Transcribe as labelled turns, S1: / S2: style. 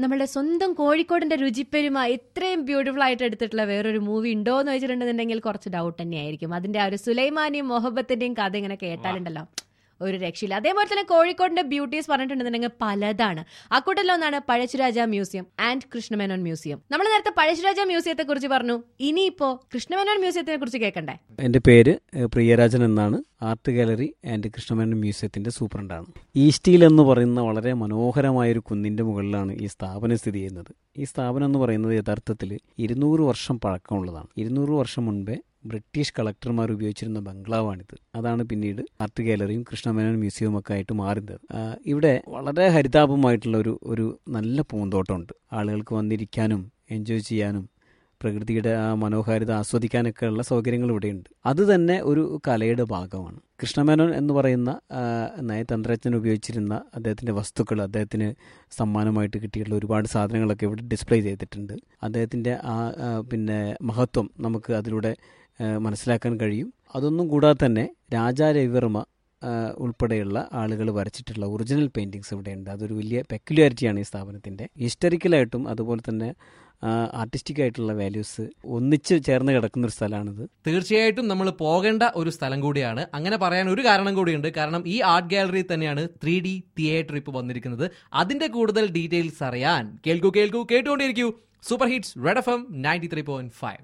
S1: നമ്മുടെ സ്വന്തം കോഴിക്കോടിന്റെ രുചിപ്പെരുമ ഇത്രയും ബ്യൂട്ടിഫുൾ ആയിട്ട് എടുത്തിട്ടുള്ള വേറൊരു മൂവി ഉണ്ടോ എന്ന് വെച്ചിട്ടുണ്ടെന്നുണ്ടെങ്കിൽ കുറച്ച് ഡൗട്ട് തന്നെയായിരിക്കും അതിന്റെ ആ ഒരു സുലൈമാനിയും മൊഹബത്തിന്റെയും കഥ ഇങ്ങനെ കേട്ടാലുണ്ടല്ലോ ഒരു രക്ഷയില്ല അതേപോലെ തന്നെ കോഴിക്കോടിന്റെ ബ്യൂട്ടീസ് പറഞ്ഞിട്ടുണ്ടെന്നുണ്ടെങ്കിൽ പലതാണ് അക്കൂട്ടല്ലൊന്നാണ് Pazhassi Raja museum and Krishna Menon museum നമ്മൾ നേരത്തെ പഴശ്ശിരാജ മ്യൂസിയത്തെ കുറിച്ച് പറഞ്ഞു ഇനിയിപ്പോ കൃഷ്ണമേനോൻ മ്യൂസിയത്തിനെ കുറിച്ച് കേൾക്കണ്ടേ
S2: എൻ്റെ പേര് ഏഹ്, പ്രിയരാജൻ എന്നാണ് ആർട്ട് ഗാലറി ആൻഡ് കൃഷ്ണമേനോൻ മ്യൂസിയത്തിൻ്റെ സൂപ്രണ്ടാണ് ഈസ്റ്റീൽ എന്ന് പറയുന്ന വളരെ മനോഹരമായ ഒരു കുന്നിൻ്റെ മുകളിലാണ് ഈ സ്ഥാപനം സ്ഥിതി ചെയ്യുന്നത് ഈ സ്ഥാപനം എന്ന് പറയുന്നത് യഥാർത്ഥത്തിൽ ഇരുന്നൂറ് വർഷം പഴക്കമുള്ളതാണ് ഇരുന്നൂറ് വർഷം മുൻപേ ബ്രിട്ടീഷ് കളക്ടർമാർ ഉപയോഗിച്ചിരുന്ന ബംഗ്ലാവാണിത് അതാണ് പിന്നീട് ആർട്ട് ഗാലറിയും കൃഷ്ണമേനോൻ മ്യൂസിയവും ഒക്കെ ആയിട്ട് മാറുന്നത് ആ, ഇവിടെ വളരെ ഹരിതാപമായിട്ടുള്ള ഒരു ഒരു നല്ല പൂന്തോട്ടമുണ്ട് ആളുകൾക്ക് വന്നിരിക്കാനും എൻജോയ് ചെയ്യാനും പ്രകൃതിയുടെ ആ മനോഹാരിത ആസ്വദിക്കാനൊക്കെ ഉള്ള സൗകര്യങ്ങൾ ഇവിടെയുണ്ട് അത് തന്നെ ഒരു കലയുടെ ഭാഗമാണ് കൃഷ്ണമേനോൻ എന്ന് പറയുന്ന ആ, നയതന്ത്രജ്ഞൻ ഉപയോഗിച്ചിരുന്ന അദ്ദേഹത്തിൻ്റെ വസ്തുക്കൾ അദ്ദേഹത്തിന് സമ്മാനമായിട്ട് കിട്ടിയിട്ടുള്ള ഒരുപാട് സാധനങ്ങളൊക്കെ ഇവിടെ ഡിസ്പ്ലേ ചെയ്തിട്ടുണ്ട് അദ്ദേഹത്തിൻ്റെ ആ ആ, പിന്നെ മഹത്വം നമുക്ക് അതിലൂടെ ആ, മനസ്സിലാക്കാൻ കഴിയും അതൊന്നും കൂടാതെ തന്നെ രാജാ രവിവർമ്മ ആ, ഉൾപ്പെടെയുള്ള ആളുകൾ വരച്ചിട്ടുള്ള ഒറിജിനൽ പെയിൻറ്റിങ്സ് ഇവിടെയുണ്ട് അതൊരു വലിയ പെക്യുലാരിറ്റിയാണ് ഈ സ്ഥാപനത്തിൻ്റെ ഹിസ്റ്ററിക്കലായിട്ടും അതുപോലെ തന്നെ ആർട്ടിസ്റ്റിക് ആയിട്ടുള്ള വാല്യൂസ് ഒന്നിച്ച് ചേർന്ന് കിടക്കുന്ന ഒരു സ്ഥലമാണിത്
S3: തീർച്ചയായിട്ടും നമ്മൾ പോകേണ്ട ഒരു സ്ഥലം കൂടിയാണ് അങ്ങനെ പറയാൻ ഒരു കാരണം കൂടിയുണ്ട് കാരണം ഈ ആർട്ട് ഗാലറി തന്നെയാണ് ത്രീ ഡി തിയേറ്റർ ഇപ്പോൾ വന്നിരിക്കുന്നത് അതിന്റെ കൂടുതൽ ഡീറ്റെയിൽസ് അറിയാൻ കേൾക്കൂ കേൾക്കൂ കേട്ടുകൊണ്ടിരിക്കൂ super hits red F M ninety three point five